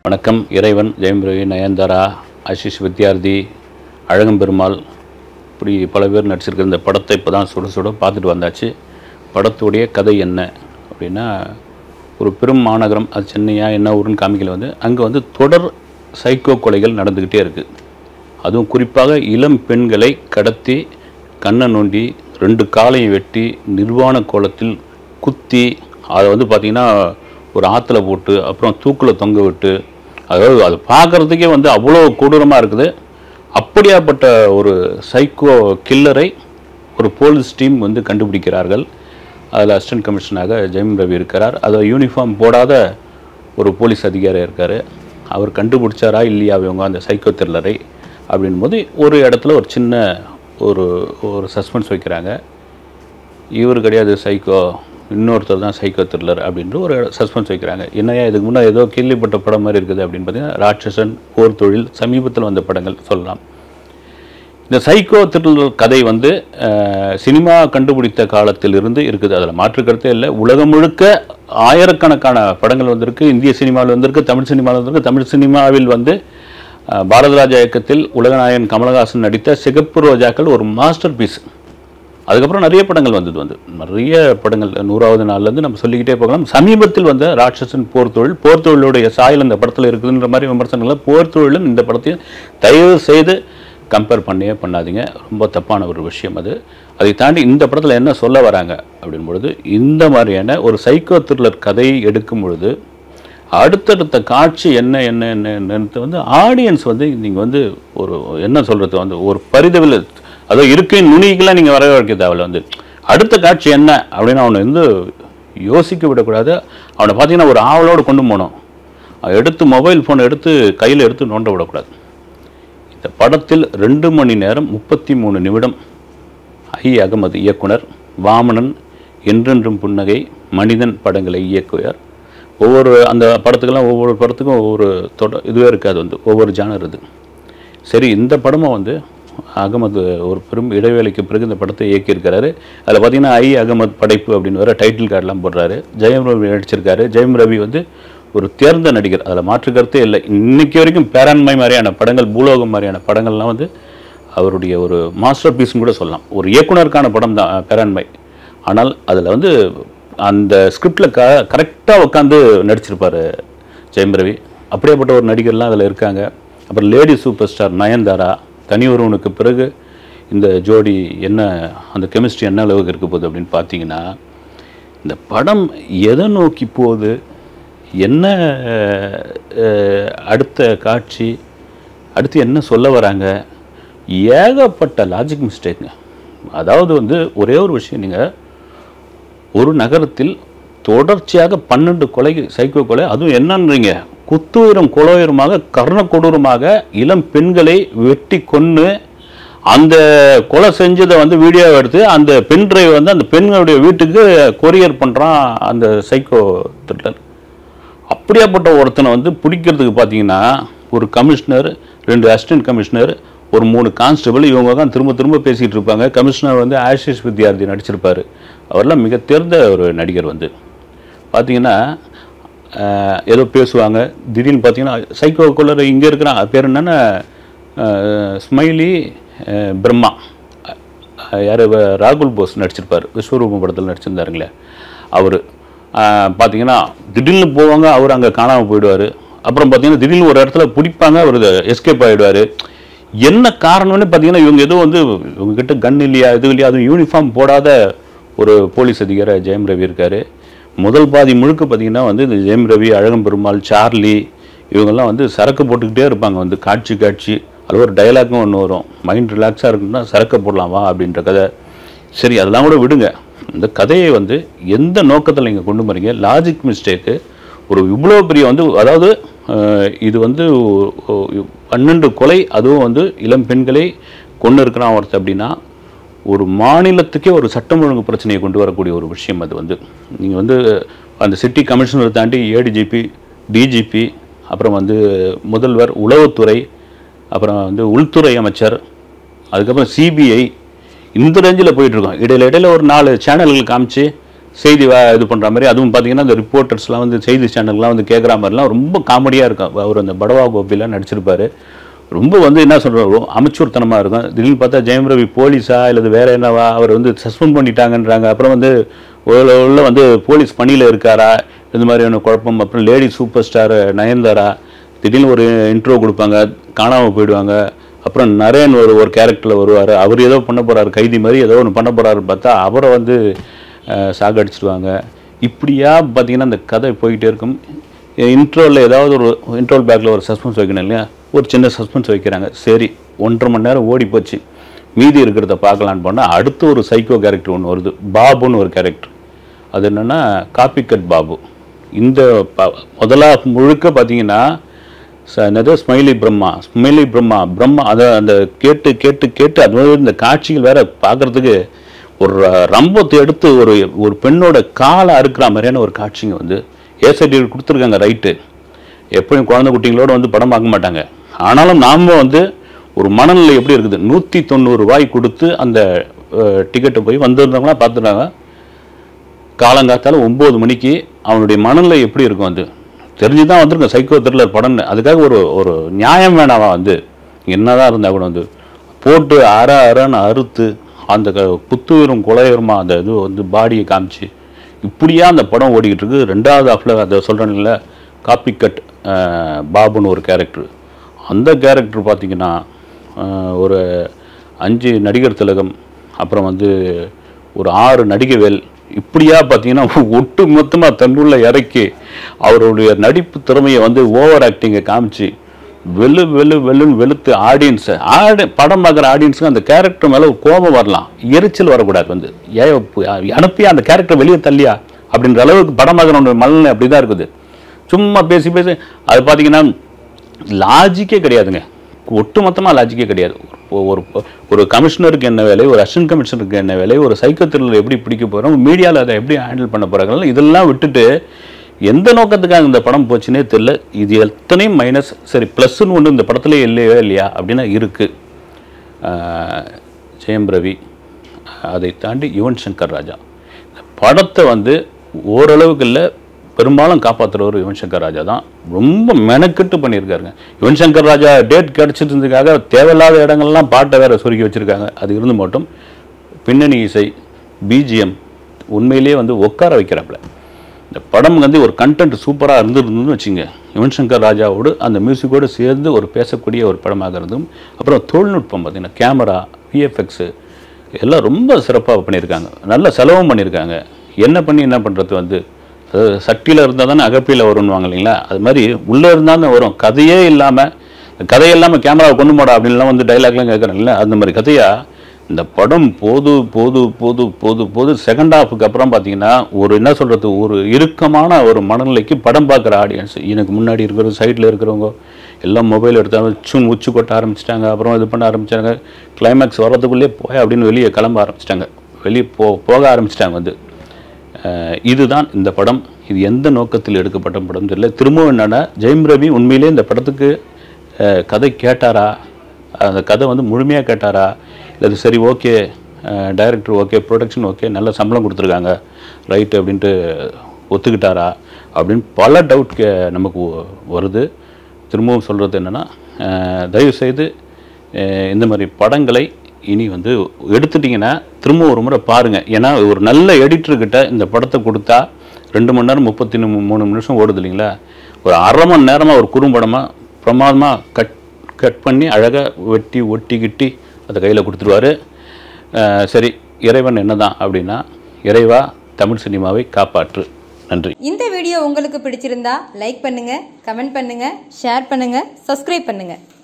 வணக்கம் இறைவன் ஜெயம்பிரவி நயன்தாரா ஆஷிஷ் வித்யார்த்தி அழகம்பெருமாள் இப்படி பல பேர் நடிச்சிருக்கிற இந்த படத்தை இப்போ தான் சுட சுட பார்த்துட்டு வந்தாச்சு படத்துடைய கதை என்ன அப்படின்னா ஒரு பெரும் மாநகரம் அது சென்னையா என்ன ஊருன்னு காமிக்கல வந்து அங்கே வந்து தொடர் சைக்கோ கொலைகள் நடந்துக்கிட்டே இருக்குது அதுவும் குறிப்பாக இளம் பெண்களை கடத்தி கண்ணை நோண்டி ரெண்டு காலையும் வெட்டி நிர்வாண கோலத்தில் குத்தி அதை வந்து பார்த்திங்கன்னா ஒரு ஆற்றுல போட்டு அப்புறம் தூக்கில் தொங்க விட்டு அதாவது அது பார்க்குறதுக்கே வந்து அவ்வளோ கொடூரமாக இருக்குது அப்படியாப்பட்ட ஒரு சைக்கோ கில்லரை ஒரு போலீஸ் டீம் வந்து கண்டுபிடிக்கிறார்கள் அதில் அசிஸ்டன்ட் கமிஷனராக ஜெயம் ரவி இருக்கிறார் அதை யூனிஃபார்ம் போடாத ஒரு போலீஸ் அதிகாரி இருக்கார் அவர் கண்டுபிடிச்சாரா இல்லையா இவங்க அந்த சைக்கோ த்ரில்லரை அப்படின் போது ஒரு இடத்துல ஒரு சின்ன ஒரு ஒரு சஸ்பென்ஸ் வைக்கிறாங்க இவர் கிடையாது சைக்கோ இன்னொருத்தர் தான் சைக்கோ த்ரில்லர் அப்படின்ற ஒரு சஸ்பென்ஸ் வைக்கிறாங்க என்னையா இதுக்கு முன்னாடி ஏதோ கேள்விப்பட்ட படம் மாதிரி இருக்குது அப்படின்னு பார்த்தீங்கன்னா ராட்சசன் போர் தொழில் சமீபத்தில் வந்த படங்கள் சொல்லலாம் இந்த சைக்கோ த்ரில்லர் கதை வந்து அஹ், சினிமா கண்டுபிடித்த காலத்திலிருந்து இருக்குது அதில் மாற்று கருத்தே இல்லை உலகம் முழுக்க ஆயிரக்கணக்கான படங்கள் வந்திருக்கு இந்திய சினிமாவில் வந்திருக்கு தமிழ் சினிமாவில் வந்திருக்கு தமிழ் சினிமாவில் வந்து அஹ், பாரதிராஜா இயக்கத்தில் உலகநாயகன் கமலஹாசன் நடித்த சிகப்பு ரோஜாக்கள் ஒரு மாஸ்டர் பீஸ் அதுக்கப்புறம் நிறைய படங்கள் வந்தது வந்து நிறைய படங்கள் நூறாவது நாள்லேருந்து நம்ம சொல்லிக்கிட்டே போகலாம் சமீபத்தில் வந்த ராட்சசன் போர் தொழில் போர் தொழிலுடைய சாயல் இந்த படத்தில் இருக்குதுன்ற மாதிரி விமர்சனங்கள் போர் தொழிலும் இந்த படத்தையும் தயவு செய்து கம்பேர் பண்ணியே பண்ணாதீங்க ரொம்ப தப்பான ஒரு விஷயம் அது அதை தாண்டி இந்த படத்தில் என்ன சொல்ல வராங்க அப்படின் பொழுது இந்த மாதிரியான ஒரு சைக்கோ த்ரில்லர் கதையை எடுக்கும் பொழுது அடுத்தடுத்த காட்சி என்ன என்ன என்ன என்னன்னு வந்து ஆடியன்ஸ் வந்து நீங்கள் வந்து ஒரு என்ன சொல்கிறது வந்து ஒரு பரிதவில் அதோ இருக்கை நுனிக்கெல்லாம் நீங்கள் வர வைக்க தேவையில்ல வந்து அடுத்த காட்சி என்ன அப்படின்னு அவனை வந்து யோசிக்க விடக்கூடாது அவனை பார்த்தீங்கன்னா ஒரு ஆவலோடு கொண்டு போகணும் அவன் எடுத்து மொபைல் ஃபோனை எடுத்து கையில் எடுத்து நோண்ட விடக்கூடாது இந்த படத்தில் ரெண்டு மணி நேரம் முப்பத்தி மூணு நிமிடம் ஐ அகமது இயக்குனர் வாமனன் என்றென்றும் புன்னகை மனிதன் படங்களை இயக்குவார் ஒவ்வொரு அந்த படத்துக்கெல்லாம் ஒவ்வொரு படத்துக்கும் ஒவ்வொரு தொட இதுவே இருக்காது வந்து ஒவ்வொரு ஜானர் இது சரி இந்த படமும் வந்து அகமது ஒரு பெரும் இடைவேளைக்கு பிறகு இந்த படத்தை இயக்கியிருக்கிறாரு அதில் பார்த்தீங்கன்னா ஐ அகமது படைப்பு அப்படின்னு வர டைட்டில் கார்டெலாம் போடுறாரு ஜெயம் ரவி நடிச்சிருக்காரு ஜெயம் ரவி வந்து ஒரு தேர்ந்த நடிகர் அதில் மாற்று கருத்தே இல்லை இன்னைக்கு வரைக்கும் பேராண்மை மாதிரியான படங்கள் பூலோகம் மாதிரியான படங்கள்லாம் வந்து அவருடைய ஒரு மாஸ்டர் பீஸ்னு கூட சொல்லலாம் ஒரு இயக்குனருக்கான படம் தான் அஹ், பேராண்மை ஆனால் அதில் வந்து அந்த ஸ்கிரிப்டில் க கரெக்டாக உட்காந்து நடிச்சிருப்பார் ஜெயம் ரவி அப்படியேப்பட்ட ஒரு நடிகர்லாம் அதில் இருக்காங்க அப்புறம் லேடி சூப்பர் ஸ்டார் நயன்தாரா தனி ஒருவனுக்கு பிறகு இந்த ஜோடி என்ன அந்த கெமிஸ்ட்ரி என்ன அளவுக்கு இருக்க போகுது அப்படின்னு பார்த்தீங்கன்னா இந்த படம் எதை நோக்கி போகுது என்ன அஹ், அடுத்த காட்சி அடுத்து என்ன சொல்ல வராங்க ஏகப்பட்ட லாஜிக் மிஸ்டேக்குங்க அதாவது வந்து ஒரே ஒரு விஷயம் நீங்கள் ஒரு நகரத்தில் தொடர்ச்சியாக பன்னெண்டு கொலை சைக்கோ கொலை அதுவும் என்னன்றீங்க குத்துயிரம் கொலையுரமாக கர்ண கொடூரமாக இளம் பெண்களை வெட்டி கொன்று அந்த கொலை செஞ்சதை வந்து வீடியோ எடுத்து அந்த பென் டிரைவ் வந்து அந்த பெண்களுடைய வீட்டுக்கு கொரியர் பண்ணுறான் அந்த சைக்கோ த்ரில்லர் அப்படியாப்பட்ட ஒருத்தனை வந்து பிடிக்கிறதுக்கு பார்த்தீங்கன்னா ஒரு கமிஷனர் ரெண்டு அசிஸ்டன்ட் கமிஷனர் ஒரு மூணு கான்ஸ்டபிள் இவங்க தான் திரும்ப திரும்ப பேசிகிட்டு இருப்பாங்க கமிஷனர் வந்து ஆஷிஷ் வித்யார்த்தி நடிச்சிருப்பார் அவர்லாம் மிக தேர்ந்த ஒரு நடிகர் வந்து பார்த்தீங்கன்னா ஆஹ், ஏதோ பேசுவாங்க திடீர்னு பார்த்தீங்கன்னா சைக்கோ கொள்ளர் இங்கே இருக்கிறான் அது பேர் என்னென்னா ஸ்மைலி ஆஹ், பிரம்மா யார் ராகுல் போஸ் நடிச்சிருப்பார் விஸ்வரூபம் படத்தில் நடிச்சிருந்தாருங்களே அவர் பார்த்தீங்கன்னா திடீர்னு போவாங்க அவர் அங்கே காணாமல் போயிடுவார் அப்புறம் பார்த்தீங்கன்னா திடீர்னு ஒரு இடத்துல பிடிப்பாங்க அவர் எஸ்கேப் ஆகிடுவார் என்ன காரணம்னு பார்த்தீங்கன்னா இவங்க ஏதோ வந்து இவங்க கிட்ட கன் இல்லையா இது இல்லையா அதுவும் யூனிஃபார்ம் போடாத ஒரு போலீஸ் அதிகாரி ஜெயம் ரவி இருக்கார் முதல் பாதி முழுக்க பார்த்தீங்கன்னா வந்து இந்த ஜெயம் ரவி அழகம் பெருமாள் சார்லி இவங்கெல்லாம் வந்து சரக்கு போட்டுக்கிட்டே இருப்பாங்க வந்து காட்சி காட்சி அதில் ஒரு டயலாக்கும் ஒன்று வரும் மைண்ட் ரிலாக்ஸாக இருக்குன்னா சரக்கு போடலாம் வா அப்படின்ற கதை சரி அதெல்லாம் கூட விடுங்க இந்த கதையை வந்து எந்த நோக்கத்தில் நீங்கள் கொண்டு போறீங்க லாஜிக் மிஸ்டேக்கு ஒரு இவ்வளோ பெரிய வந்து அதாவது அஹ், இது வந்து ஒ- ஒ- பன்னெண்டு கொலை அதுவும் வந்து இளம் பெண்களை கொண்டு இருக்கிறான் ஒருத்தர் அப்படின்னா ஒரு மாநிலத்துக்கே ஒரு சட்டம் ஒழுங்கு பிரச்சனையை கொண்டு வரக்கூடிய ஒரு விஷயம் அது வந்து நீங்கள் வந்து அந்த சிட்டி கமிஷனர் தாண்டி ஏடிஜிபி டிஜிபி அப்புறம் வந்து முதல்வர் உளவுத்துறை அப்புறம் வந்து உள்துறை அமைச்சர் அதுக்கப்புறம் சிபிஐ இந்த ரேஞ்சில் போயிட்டுருக்கோம் இடையில இடையில ஒரு நாலு சேனல்கள் காமிச்சு செய்தி வா இது பண்ணுற மாதிரி அதுவும் பார்த்தீங்கன்னா இந்த ரிப்போர்ட்டர்ஸ்லாம் வந்து செய்தி சேனல்லாம் வந்து கேட்குற மாதிரிலாம் ரொம்ப காமெடியாக இருக்கும் அவர் அந்த படவா கோபிலாம் நடிச்சிருப்பாரு ரொம்ப வந்து என்ன சொல்கிறாரோ அமைச்சூர்த்தனமாக இருக்கும் திடீர்னு பார்த்தா ஜெயம் ரவி போலீஸா இல்லது வேற என்னவா அவர் வந்து சஸ்பெண்ட் பண்ணிட்டாங்கன்றாங்க அப்புறம் வந்து உள்ள உள்ள வந்து போலீஸ் பணியில் இருக்காரா இந்த மாதிரியான குழப்பம் அப்புறம் லேடி சூப்பர் ஸ்டார் நயன்தாரா திடீர்னு ஒரு இன்ட்ரோ கொடுப்பாங்க காணாமல் போயிடுவாங்க அப்புறம் நரேன் ஒரு ஒரு கேரக்டரில் வருவார் அவர் ஏதோ பண்ண போகிறாரு கைதி மாதிரி ஏதோ ஒன்று பண்ண போகிறாரு பார்த்தா அவரை வந்து அஹ், சாகடிச்சிடுவாங்க இப்படியா பார்த்தீங்கன்னா அந்த கதை போயிட்டே இருக்கும் இன்ட்ரோவில் ஏதாவது ஒரு இன்ட்ரோல் பேக்கில் ஒரு சஸ்பென்ஸ் வைக்கணும் இல்லையா ஒரு சின்ன சஸ்பென்ஸ் வைக்கிறாங்க சரி ஒன்றரை மணி நேரம் ஓடி போச்சு மீதி இருக்கிறத பார்க்கலான்னு போனால் அடுத்து ஒரு சைக்கோ கேரக்டர் ஒன்று வருது பாபுன்னு ஒரு கேரக்டர் அது என்னென்னா காப்பி கட் பாபு இந்த ப- முதலா முழுக்க பார்த்தீங்கன்னா ச- என்னது ஸ்மைலி பிரம்மா ஸ்மைலி பிரம்மா பிரம்மா அதை அந்த கேட்டு கேட்டு கேட்டு அது மாதிரி இந்த காட்சிகள் வேற பார்க்கறதுக்கு ஒரு ரம்பத்தை எடுத்து ஒரு ஒரு பெண்ணோட காலை அறுக்கிற மாதிரியான ஒரு காட்சிங்க வந்து ஏசடி கொடுத்துருக்காங்க ரைட்டு எப்பயும் குழந்தை குட்டிங்களோட வந்து படம் பார்க்க மாட்டாங்க ஆனாலும் நாம வந்து ஒரு மனநிலை எப்படி இருக்குது நூற்றி தொண்ணூறு ரூபாய் கொடுத்து அந்த டிக்கெட்டை போய் வந்திருந்தவங்களாம் பார்த்துட்டாங்க காலங்காத்தால ஒம்பது மணிக்கு அவனுடைய மனநிலை எப்படி இருக்கும் வந்து தெரிஞ்சு தான் வந்திருக்கேன் சைக்கோ த்ரில்லர் படம்னு அதுக்காக ஒரு ஒரு நியாயம் வேணாவா வந்து என்னதான் இருந்தா கூட வந்து போட்டு அற அறன்னு அறுத்து அந்த க- புத்துயிரும் குலையுருமா அந்த இது வந்து பாடியை காமிச்சு இப்படியா அந்த படம் ஓடிக்கிட்டு இருக்கு ரெண்டாவது ஹாஃபில் அதை சொல்கிறேன்ல காப்பி கட் பாபுன்னு ஒரு கேரக்டர் அந்த கேரக்டர் பார்த்தீங்கன்னா அஹ், ஒரு அஞ்சு நடிகர் திலகம் அப்புறம் வந்து ஒரு ஆறு நடிகைவேல் இப்படியா பார்த்தீங்கன்னா ஒட்டு மொத்தமாக தன்னுள்ள இறக்கி அவருடைய நடிப்பு திறமையை வந்து ஓவர் ஆக்டிங்கை காமிச்சு வெளு வெளு வெளுன்னு வெளுத்து ஆடியன்ஸை ஆடி படம் பார்க்குற ஆடியன்ஸுக்கு அந்த கேரக்டர் மேலே கோபம் வரலாம் எரிச்சல் வரக்கூடாது வந்து ஏ அனுப்பி அந்த கேரக்டர் வெளியே தள்ளியா அப்படின்ற அளவுக்கு படம் பார்க்குறவங்க மனநிலை அப்படி தான் இருக்குது சும்மா பேசி பேசி அது பார்த்தீங்கன்னா லாஜிக்கே கிடையாதுங்க ஒட்டுமொத்தமாக லாஜிக்கே கிடையாது ஒரு- ஒரு ஒரு கமிஷனருக்கு என்ன வேலை ஒரு அசிஸ்டன்ட் கமிஷனருக்கு என்ன வேலை ஒரு சைக்கோ த்ரில்லர் எப்படி பிடிக்க போகிறோம் மீடியாவில் அதை எப்படி ஹேண்டில் பண்ண போகிறாங்க இதெல்லாம் விட்டுட்டு எந்த நோக்கத்துக்காக இந்த படம் போச்சுன்னே தெரியல இது எத்தனையும் மைனஸ் சரி ப்ளஸ்ன்னு ஒன்று இந்த படத்துல இல்லையோ இல்லையா அப்படின்னா இருக்குது ஜெயம் ரவி அதை தாண்டி யுவன் சங்கர் ராஜா இந்த படத்தை வந்து ஓரளவுக்கு இல்லை பெரும்பாலும் காப்பாற்றுறவர் யுவன் சங்கர் ராஜா தான் ரொம்ப மெனக்கெட்டு பண்ணியிருக்காருங்க யுவன் சங்கர் ராஜா டேட் கிடச்சிருந்ததுக்காக தேவையில்லாத இடங்கள்லாம் பாட்டை வேற சுருக்கி வச்சுருக்காங்க அது இருந்து மட்டும் பின்னணி இசை பிஜிஎம் உண்மையிலேயே வந்து உட்கார வைக்கிறாப்புல இந்த படம் வந்து ஒரு கண்டென்ட் சூப்பராக இருந்திருந்ததுன்னு வச்சுங்க யுவன் சங்கர் ராஜாவோடு அந்த மியூசிக்கோடு சேர்ந்து ஒரு பேசக்கூடிய ஒரு படமாக இருந்தும் அப்புறம் தொழில்நுட்பம் பார்த்தீங்கன்னா கேமரா விஎஃப்எக்ஸு எல்லாம் ரொம்ப சிறப்பாக பண்ணியிருக்காங்க நல்ல செலவும் பண்ணியிருக்காங்க என்ன பண்ணி என்ன பண்ணுறது வந்து அதாவது சட்டியில் இருந்தால் தானே அகப்பியில் வரும்னுவாங்க இல்லைங்களா அது மாதிரி உள்ளே இருந்தால் தான் வரும் கதையே இல்லாமல் கதையே இல்லாமல் கேமராவை கொண்டு போடா அப்படின்லாம் வந்து டைலாக்லாம் கேட்குறாங்கல்ல அந்த மாதிரி கதையா இந்த படம் போது போது போது போது போது செகண்ட் ஹாஃபுக்கு அப்புறம் பார்த்தீங்கன்னா ஒரு என்ன சொல்கிறது ஒரு இறுக்கமான ஒரு மனநிலைக்கு படம் பார்க்குற ஆடியன்ஸ் எனக்கு முன்னாடி இருக்கிற சைடில் இருக்கிறவங்க எல்லாம் மொபைல் எடுத்தாங்க சுன் உச்சி கொட்ட ஆரம்பிச்சிட்டாங்க அப்புறம் இது பண்ண ஆரம்பிச்சாங்க கிளைமேக்ஸ் வர்றதுக்குள்ளே போய் அப்படின்னு வெளியே கிளம்ப ஆரம்பிச்சிட்டாங்க வெளியே போ போக ஆரம்பிச்சிட்டாங்க வந்து அஹ் இதுதான் இந்த படம் இது எந்த நோக்கத்தில் எடுக்கப்பட்ட படம் தெரியல திரும்பவும் என்னன்னா ஜெயம் ரவி உண்மையிலே இந்த படத்துக்கு அஹ், கதை கேட்டாரா அந்த கதை வந்து முழுமையாக கேட்டாரா இல்லை சரி okay director okay production okay நல்ல சம்பளம் கொடுத்துருக்காங்க ரைட்டு அப்படின்ட்டு ஒத்துக்கிட்டாரா அப்படின்னு பல டவுட் கே நமக்கு வ- வருது திரும்பவும் சொல்கிறது என்னென்னா தயவுசெய்து அஹ், இந்த மாதிரி படங்களை இனி வந்து எடுத்துட்டிங்கன்னா திரும்ப ஒரு முறை பாருங்கள் ஏன்னா ஒரு நல்ல எடிட்டர்கிட்ட இந்த படத்தை கொடுத்தா ரெண்டு மணி நேரம் முப்பத்தி மூ- மூணு நிமிஷம் ஓடுது இல்லைங்களா ஒரு அரை மணி நேரமாக ஒரு குறும்படமாக பிரமாதமாக கட் கட் பண்ணி அழகாக வெட்டி ஒட்டி கிட்டி அதை கையில் கொடுத்துருவாரு அஹ், சரி இறைவன் என்னதான் அப்படின்னா இறைவா தமிழ் சினிமாவை காப்பாற்று நன்றி இந்த வீடியோ உங்களுக்கு பிடிச்சிருந்தா லைக் பண்ணுங்க கமெண்ட் பண்ணுங்க ஷேர் பண்ணுங்க சப்ஸ்கிரைப் பண்ணுங்க